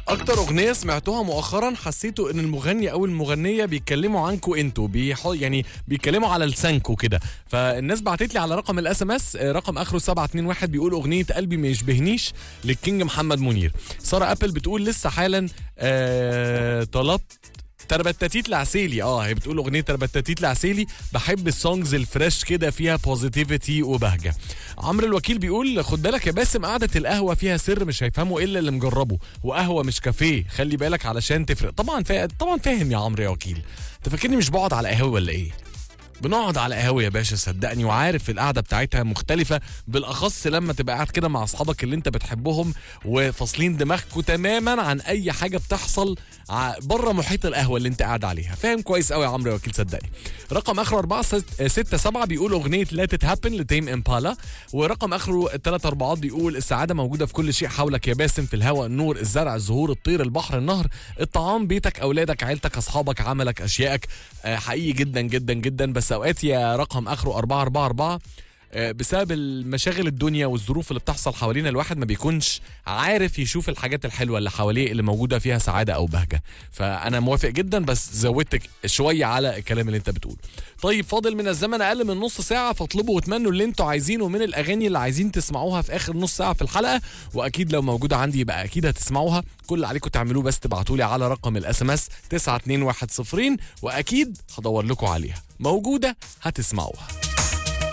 اكتر اغنيه سمعتوها مؤخرا حسيتوا ان المغني او المغنيه بيتكلموا عنكم انتوا بيح... يعني بيتكلموا على لسانكم كده فالناس بعتت لي على رقم الاس ام اس رقم اخره 721 بيقول اغنيه قلبي ما يشبهنيش للكينج محمد منير ساره ابل بتقول لسه حالا آه... طلبت تربتتيت لعسيلي اه هي بتقول اغنيه تربتتيت لعسيلي بحب السونجز الفريش كده فيها بوزيتيفيتي وبهجه عمرو الوكيل بيقول خد بالك يا باسم قعده القهوه فيها سر مش هيفهمه الا اللي مجربه وقهوه مش كافيه خلي بالك علشان تفرق طبعا فا... طبعا فاهم يا عمرو يا وكيل انت فاكرني مش بقعد على قهوه ولا ايه بنقعد على قهوه يا باشا صدقني وعارف القعده بتاعتها مختلفه بالاخص لما تبقى قاعد كده مع اصحابك اللي انت بتحبهم وفاصلين دماغكوا تماما عن اي حاجه بتحصل بره محيط القهوه اللي انت قاعد عليها فاهم كويس قوي يا عمرو يا وكيل صدقني رقم اخره 4 6 7 بيقول اغنيه ليت ات هابن لتيم امبالا ورقم اخره 3 4 بيقول السعاده موجوده في كل شيء حولك يا باسم في الهواء النور الزرع الزهور الطير البحر النهر الطعام بيتك اولادك عيلتك اصحابك عملك اشيائك آه، حقيقي جدا جدا جدا بس اوقات يا رقم اخره 444 آه، بسبب المشاغل الدنيا والظروف اللي بتحصل حوالينا الواحد ما بيكونش عارف يشوف الحاجات الحلوه اللي حواليه اللي موجوده فيها سعاده او بهجه فانا موافق جدا بس زودتك شويه على الكلام اللي انت بتقوله طيب فاضل من الزمن اقل من نص ساعه فاطلبوا واتمنوا اللي انتوا عايزينه من الاغاني اللي عايزين تسمعوها في اخر نص ساعه في الحلقه واكيد لو موجوده عندي يبقى اكيد هتسمعوها كل اللي عليكم تعملوه بس تبعتوا لي على رقم الاس ام اس 92110 واكيد هدور لكم عليها موجوده هتسمعوها